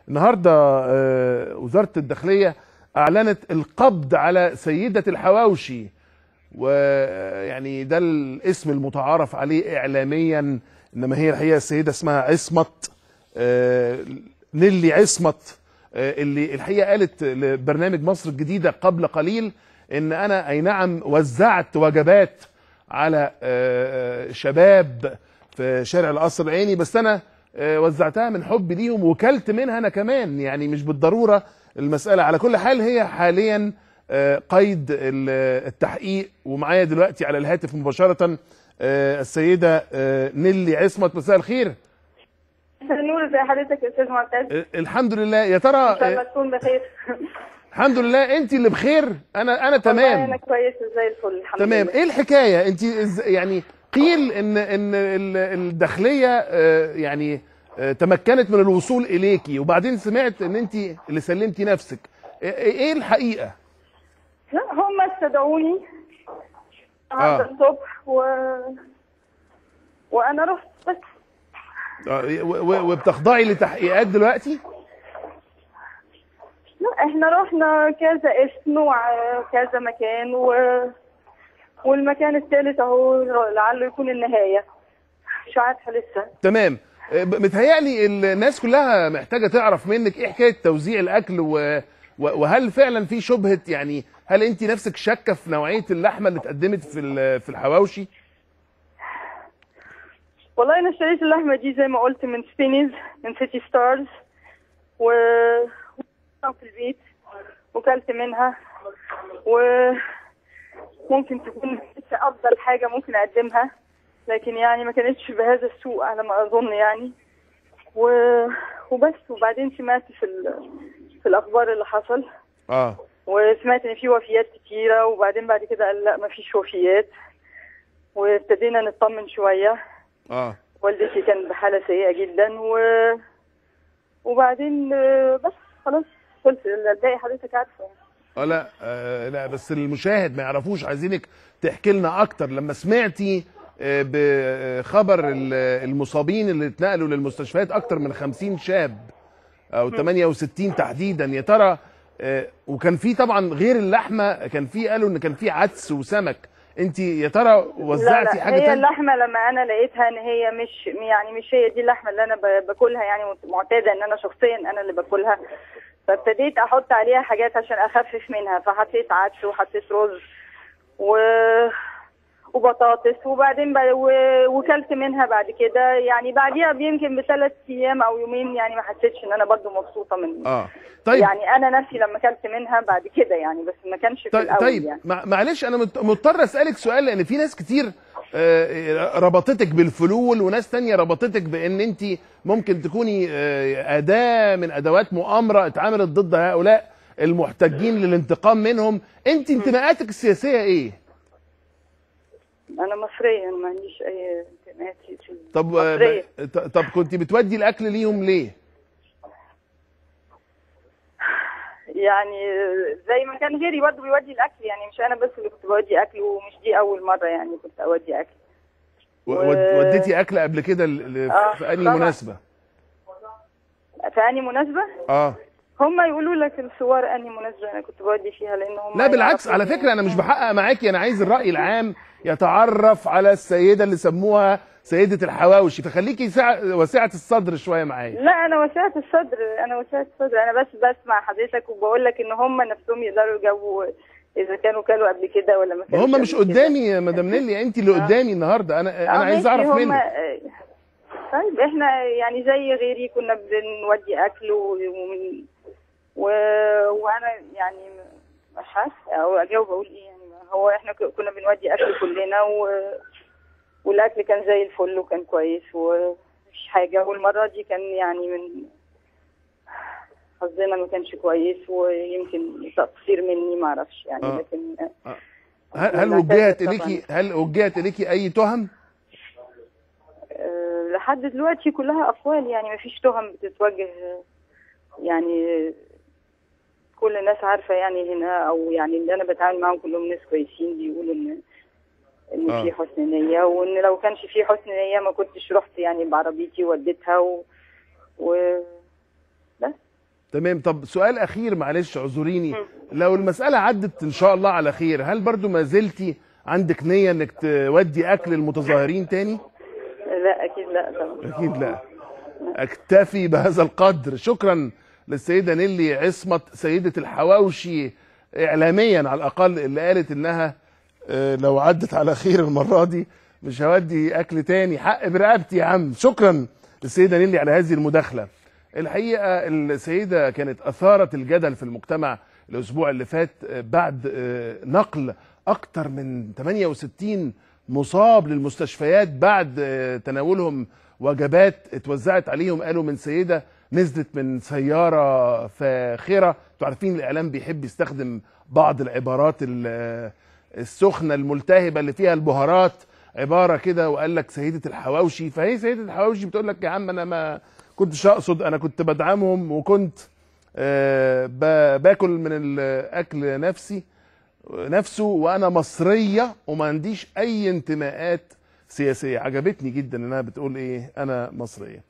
النهارده آه، وزاره الداخليه اعلنت القبض على سيده الحواوشي ويعني ده الاسم المتعارف عليه اعلاميا انما هي الحقيقه السيده اسمها عصمت آه، نيلي عصمت آه، اللي الحقيقه قالت لبرنامج مصر الجديده قبل قليل ان انا اي نعم وزعت وجبات على آه، شباب في شارع القصر العيني بس انا آه، وزعتها من حب ليهم وكلت منها انا كمان يعني مش بالضروره المساله على كل حال هي حاليا آه، قيد ال- التحقيق ومعايا دلوقتي على الهاتف مباشره آه، السيده آه، نيلي عصمت مساء الخير مساء النور زي حضرتك يا استاذ معتز آه، الحمد لله يا ترى ان شاء الله آه، تكون بخير الحمد لله انت اللي بخير انا انا والله انا تمام كويسه زي الفل الحمد تمام لله ايه الحكايه انت إز- يعني قيل ان ان ال- الداخليه آه، يعني آه، تمكنت من الوصول اليكي وبعدين سمعت ان انت اللي سلمتي نفسك ايه ايه الحقيقه لا هم استدعوني النهارده آه. الصبح و... وانا رحت بس آه، و- و- وبتخضعي لتحقيقات دلوقتي لا احنا رحنا كذا اسم وكذا مكان و... والمكان الثالث اهو لعله يكون النهايه مش عارفه لسه تمام آه، ب- متهيألي الناس كلها محتاجه تعرف منك ايه حكايه توزيع الاكل و... و- وهل فعلا في شبهه يعني هل انت نفسك شاكه في نوعيه اللحمه اللي اتقدمت في ال- في الحواوشي والله انا اشتريت اللحمه دي زي ما قلت من سبينيز من سيتي ستارز و في البيت وكلت منها وممكن تكون لسه افضل حاجه ممكن اقدمها لكن يعني ما كانتش بهذا السوء على ما اظن يعني و... وبس وبعدين سمعت في ال... في الاخبار اللي حصل اه وسمعت ان في وفيات كتيره وبعدين بعد كده قال لا ما فيش وفيات وابتدينا نطمن شويه اه والدتي كانت بحالة سيئة جدا و... وبعدين آه، بس خلاص خلص الباقي حضرتك عارفة يعني. اه لا آه لا بس المشاهد ما يعرفوش عايزينك تحكي لنا اكتر لما سمعتي آه، بخبر ال- المصابين اللي اتنقلوا للمستشفيات اكتر من 50 شاب او 68 تحديدا يا ترى آه، وكان في طبعا غير اللحمه كان في قالوا ان كان في عدس وسمك انت يا ترى لا وزعتي لا حاجه هي تانية اللحمة لما أنا لقيتها إن هي مش يعني مش هي دي اللحمة اللي أنا ب- باكلها يعني معتادة إن أنا شخصيا أنا اللي باكلها فابتديت أحط عليها حاجات عشان أخفف منها فحطيت عدس وحطيت رز و وبطاطس وبعدين ب... و... وكلت منها بعد كده يعني بعديها بيمكن بثلاث ايام او يومين يعني ما حسيتش ان انا برضو مبسوطه من اه طيب يعني انا نفسي لما كلت منها بعد كده يعني بس ما كانش في طيب, الاول طيب يعني مع- معلش انا مت- مضطر اسالك سؤال لان في ناس كتير آه، ربطتك بالفلول وناس تانية ربطتك بان انت ممكن تكوني آه، اداه من ادوات مؤامره اتعملت ضد هؤلاء المحتجين للانتقام منهم انت انتماءاتك السياسيه ايه انا مصريه ما عنديش اي انتماءات في طب آه، مصريه ط- طب كنت بتودي الاكل ليهم ليه يعني زي ما كان غيري برضه بيودي الاكل يعني مش انا بس اللي كنت بودي اكل ومش دي اول مره يعني كنت اودي اكل و- و- ود- وديتي اكل قبل كده ل- ل- آه، في انهي طبعا. مناسبه في انهي مناسبه اه هم يقولوا لك الصور انهي مناسبه انا كنت بودي فيها لان هم لا بالعكس على يعرفوني. فكره انا مش بحقق معاكي انا عايز الراي العام يتعرف على السيده اللي سموها سيده الحواوشي فخليكي سع- واسعه الصدر شويه معايا لا انا وسعت الصدر انا وسعت الصدر انا بس بسمع حضرتك وبقول لك ان هم نفسهم يقدروا يجاوبوا اذا كانوا كلوا قبل كده ولا ما ما كانوش هم مش قبل كده. قدامي يا مدام نيلي انت اللي آه. قدامي النهارده انا انا آه، عايز ماشي، اعرف هم- منك آه، طيب احنا يعني زي غيري كنا بنودي اكل و- ومن و... وانا يعني مش عارفه او اجاوب اقول ايه يعني هو احنا ك- كنا بنودي اكل كلنا و... والاكل كان زي الفل وكان كويس ومفيش حاجه والمره دي كان يعني من حظنا ما كانش كويس ويمكن تقصير مني ما اعرفش يعني آه. لكن هل هل نعتذر وجهت طبعاً. اليكي هل وجهت اليكي اي تهم آه، لحد دلوقتي كلها أقوال يعني مفيش تهم بتتوجه آه، يعني كل الناس عارفة يعني هنا أو يعني اللي أنا بتعامل معاهم كلهم ناس كويسين بيقولوا إن إن آه. في حسن نية وإن لو كانش في حسن نية ما كنتش رحت يعني بعربيتي ووديتها و, و... بس تمام طب سؤال اخير معلش اعذريني لو المساله عدت ان شاء الله على خير هل برضو ما زلتي عندك نيه انك تودي اكل المتظاهرين تاني لا اكيد لا طبعا اكيد لا اكتفي بهذا القدر شكرا للسيده نيلي عصمت سيده الحواوشي اعلاميا على الاقل اللي قالت انها آه، لو عدت على خير المره دي مش هودي اكل تاني حق برقبتي يا عم شكرا للسيده نيلي على هذه المداخله الحقيقه السيده كانت اثارت الجدل في المجتمع الاسبوع اللي فات آه، بعد آه، نقل اكتر من 68 مصاب للمستشفيات بعد آه، تناولهم وجبات اتوزعت عليهم قالوا من سيده نزلت من سياره فاخره انتوا عارفين الاعلام بيحب يستخدم بعض العبارات ال- السخنه الملتهبه اللي فيها البهارات عباره كده وقال لك سيده الحواوشي فهي سيده الحواوشي بتقول لك يا عم انا ما كنتش اقصد انا كنت بدعمهم وكنت آه، ب- باكل من الاكل نفسي نفسه وانا مصريه وما عنديش اي انتماءات سياسيه عجبتني جدا انها بتقول ايه انا مصريه